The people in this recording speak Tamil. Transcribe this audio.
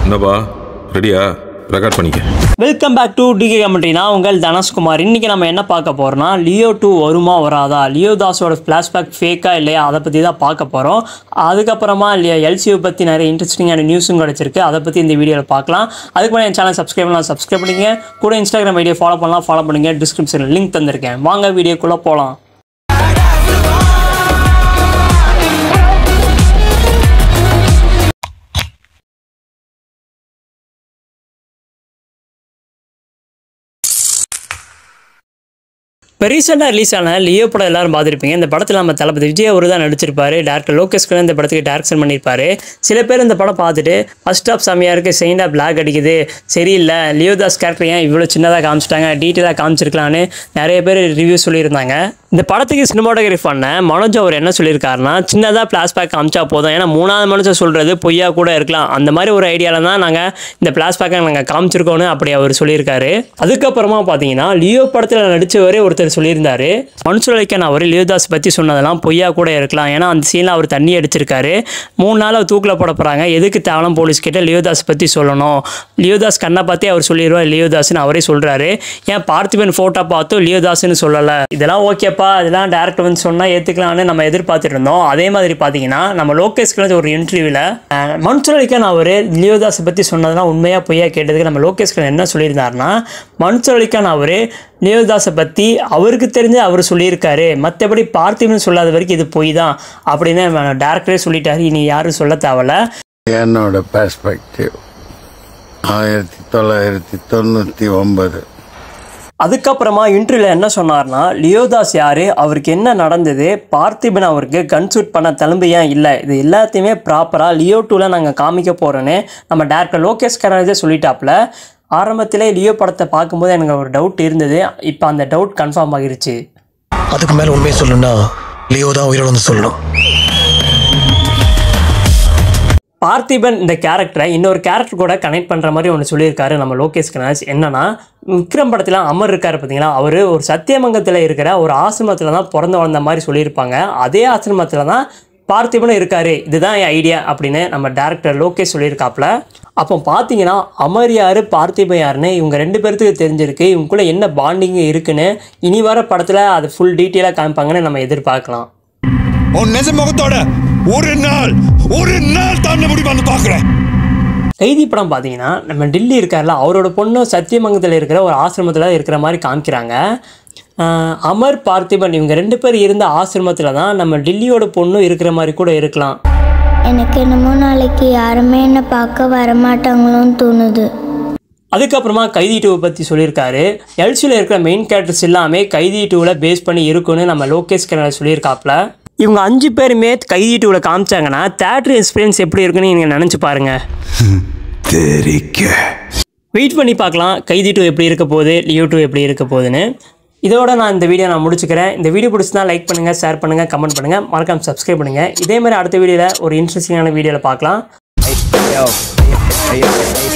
என்னப்பா ரெடியா ரெக்கார்ட் பண்ணிக்க welcome back to DK commentary நான் உங்கள் தனஷ்குமார் இன்றைக்கி நம்ம என்ன பார்க்க போகிறோம்னா லியோ டூ வருமா வராதா லியோ தாஸோட ஃப்ளாஷ்பேக் ஃபேக்கா இல்லையா அதை பற்றி தான் பார்க்க போகிறோம் அதுக்கப்புறமா எல்சியை பற்றி நிறைய இன்ட்ரெஸ்டிங்கான நியூஸும் கிடச்சிருக்கு அதை பற்றி இந்த வீடியோவில் பார்க்கலாம் அதுக்கு முன்னாடி என் சேனல் சப்ஸ்கிரைப் பண்ணலாம் சப்ஸ்கிரைப் பண்ணிங்க கூட இன்ஸ்டாகிராம் வீடியோ ஃபாலோ பண்ணலாம் ஃபாலோ பண்ணுங்க டிஸ்கிரிப்ஷனில் லிங்க் தந்திருக்கேன் வாங்க வீடியோக்குள்ளே போகலாம் இப்போ ரீசெண்டாக ரிலீஸ் ஆன லியோ படம் எல்லாரும் பார்த்துருப்பீங்க இந்த படத்தில் நம்ம தளபதி விஜய் அவர் தான் நடிச்சிருப்பாரு டேரக்டர் லோகேஷ் கண்ணன் இந்த படத்துக்கு டேரக்ஷன் பண்ணியிருப்பாரு சில பேர் இந்த படம் பார்த்துட்டு ஃபர்ஸ்ட் ஆஃப் செம்மையாக இருக்குது செகண்ட் ஆஃப் பிளாக் அடிக்குது சரியில்லை லியோதாஸ் கேரக்டர் ஏன் இவ்வளோ சின்னதாக காமிச்சிட்டாங்க டீட்டெயிலாக காமிச்சிருக்கலான்னு நிறைய பேர் ரிவ்யூ சொல்லியிருந்தாங்க இந்த படத்துக்கு சினிமாட்டோகிராஃபி பண்ண மனோஜ் அவர் என்ன சொல்லியிருக்காருன்னா சின்னதாக ஃப்ளாஷ்பேக் காமிச்சா போதும் ஏன்னா மூணாவது மனுஷன் சொல்கிறது பொய்யா கூட இருக்கலாம் அந்த மாதிரி ஒரு ஐடியாவில் தான் நாங்கள் இந்த ஃப்ளாஷ்பேக்கை நாங்கள் காமிச்சிருக்கோன்னு அப்படி அவர் சொல்லியிருக்காரு அதுக்கப்புறமா பார்த்தீங்கன்னா லியோ படத்தில் நடித்தவரே ஒருத்தர் சொல்லியிருந்தாரு மனுஷலைக்கன் அவர் லியோதாஸ் பற்றி சொன்னதெல்லாம் பொய்யா கூட இருக்கலாம் ஏன்னா அந்த சீனில் அவர் தண்ணி அடிச்சிருக்காரு மூணு நாள் அவர் தூக்கில் போட போகிறாங்க எதுக்கு தேவலம் போலீஸ் கிட்ட லியோதாஸ் பற்றி சொல்லணும் லியோதாஸ் கண்ணை பார்த்தே அவர் சொல்லிடுவார் லியோதாஸ்னு அவரே சொல்கிறாரு ஏன் பார்த்திபன் ஃபோட்டோ பார்த்தும் லியோதாஸ்னு சொல்லலை இதெல்லாம் ஓகேப்பா இதெல்லாம் டேரக்டர் வந்து சொன்னால் ஏற்றுக்கலாம்னு நம்ம எதிர்பார்த்துட்டு இருந்தோம் அதே மாதிரி பார்த்தீங்கன்னா நம்ம லோகேஷ் கணேஷ் ஒரு இன்டர்வியூவில் மனுஷலிக்கன் அவர் லியோதாஸை பற்றி சொன்னதெல்லாம் உண்மையாக பொய்யா கேட்டதுக்கு நம்ம லோகேஷ் கணேஷ் என்ன சொல்லியிருந்தாருன்னா மனுஷலிக்கன் அவர் லியோதாஸை பற்றி அவருக்கு தெரிஞ்சு அவர் சொல்லியிருக்காரு மற்றபடி பார்த்திபன் சொல்லாத வரைக்கும் இது பொய் தான் அப்படின்னு டேரக்டரே சொல்லிட்டாரு இனி யாரும் சொல்ல தேவையில்ல என்னோட பெர்ஸ்பெக்டிவ் ஆயிரத்தி தொள்ளாயிரத்தி தொண்ணூற்றி ஒன்பது அதுக்கப்புறமா இன்டர்வியூவில் என்ன சொன்னார்னா லியோதாஸ் யார் அவருக்கு என்ன நடந்தது பார்த்திபன் அவருக்கு கன் ஷூட் பண்ண தழும்பு ஏன் இல்லை இது எல்லாத்தையுமே ப்ராப்பராக லியோ டூவில் நாங்கள் காமிக்க போகிறோன்னு நம்ம டேரக்டர் லோகேஷ் கனராஜே சொல்லிட்டாப்புல ஆரம்பத்திலே லியோ படத்தை பார்க்கும்போது எனக்கு ஒரு டவுட் இருந்தது இப்போ அந்த டவுட் கன்ஃபார்ம் ஆகிருச்சு அதுக்கு மேல உண்மையை சொல்லணும்னா லியோ தான் உயிரோட வந்து சொல்லணும் பார்த்திபன் இந்த கேரக்டரை இன்னொரு கேரக்டர் கூட கனெக்ட் பண்ணுற மாதிரி ஒன்று சொல்லியிருக்காரு நம்ம லோகேஷ் கனாஜ் என்னன்னா விக்ரம் படத்தில் அமர் இருக்கார் பார்த்தீங்களா அவர் ஒரு சத்தியமங்கத்தில் இருக்கிற ஒரு ஆசிரமத்தில் தான் பிறந்து வளர்ந்த மாதிரி சொல்லியிருப்பாங்க அதே ஆசிரமத்தில் தான் பார்த்திபனும் இருக்காரு இதுதான் என் ஐடியா அப்படின்னு நம்ம டேரக்டர் லோகேஷ் சொல்லியிருக்காப்புல அப்போ பார்த்தீங்கன்னா அமர் யார் பார்த்திபன் யாருன்னு இவங்க ரெண்டு பேர்த்துக்கு தெரிஞ்சிருக்கு இவங்களுக்குள்ள என்ன பாண்டிங் இருக்குன்னு இனி வர படத்தில் அது ஃபுல் டீட்டெயிலாக காமிப்பாங்கன்னு நம்ம எதிர்பார்க்கலாம் உன் நிஜ முகத்தோட ஒரு நாள் ஒரு நாள் தாண்ட முடியுமான்னு பாக்குறேன் கைதி படம் பார்த்தீங்கன்னா நம்ம டில்லி இருக்கார்ல அவரோட பொண்ணு சத்தியமங்கலத்தில் இருக்கிற ஒரு ஆசிரமத்தில் இருக்கிற மாதிரி காமிக்கிறாங்க ஆஹ் அமர் பார்த்திபன் இவங்க ரெண்டு பேர் இருந்த ஆசிரமத்தில் தான் நம்ம டில்லியோட பொண்ணும் இருக்கிற மாதிரி கூட இருக்கலாம் எனக்கு என்னமோ நாளைக்கு யாருமே என்னை பார்க்க வரமாட்டாங்களோன்னு தோணுது அதுக்கப்புறமா கைதி டூவை பற்றி சொல்லியிருக்காரு எல்சியில் இருக்கிற மெயின் கேரக்டர்ஸ் எல்லாமே கைதி டூவில் பேஸ் பண்ணி இருக்குன்னு நம்ம லோகேஷ் கனல் சொல்லியிருக்காப்புல இவங்க அஞ்சு பேருமே கைதி டூவில் காமிச்சாங்கன்னா தேட்டர் எக்ஸ்பீரியன்ஸ் எப்படி இருக்குன்னு நீங்கள் நினச்சி பாருங்கள் வெயிட் பண்ணி பார்க்கலாம் கைதி டூ எப்படி இருக்க போகுது லியோ டூ எப்படி இருக்க போகுதுன்னு இதோட நான் இந்த வீடியோ நான் முடிச்சுக்கிறேன் இந்த வீடியோ பிடிச்சிருந்தா லைக் பண்ணுங்கள் ஷேர் பண்ணுங்கள் கமெண்ட் பண்ணுங்கள் மறக்காம சப்ஸ்கிரைப் பண்ணுங்கள் இதே மாதிரி அடுத்த வீடியோவில் ஒரு இன்ட்ரெஸ்டிங்கான வீடியோவில் பார்க்கலாம்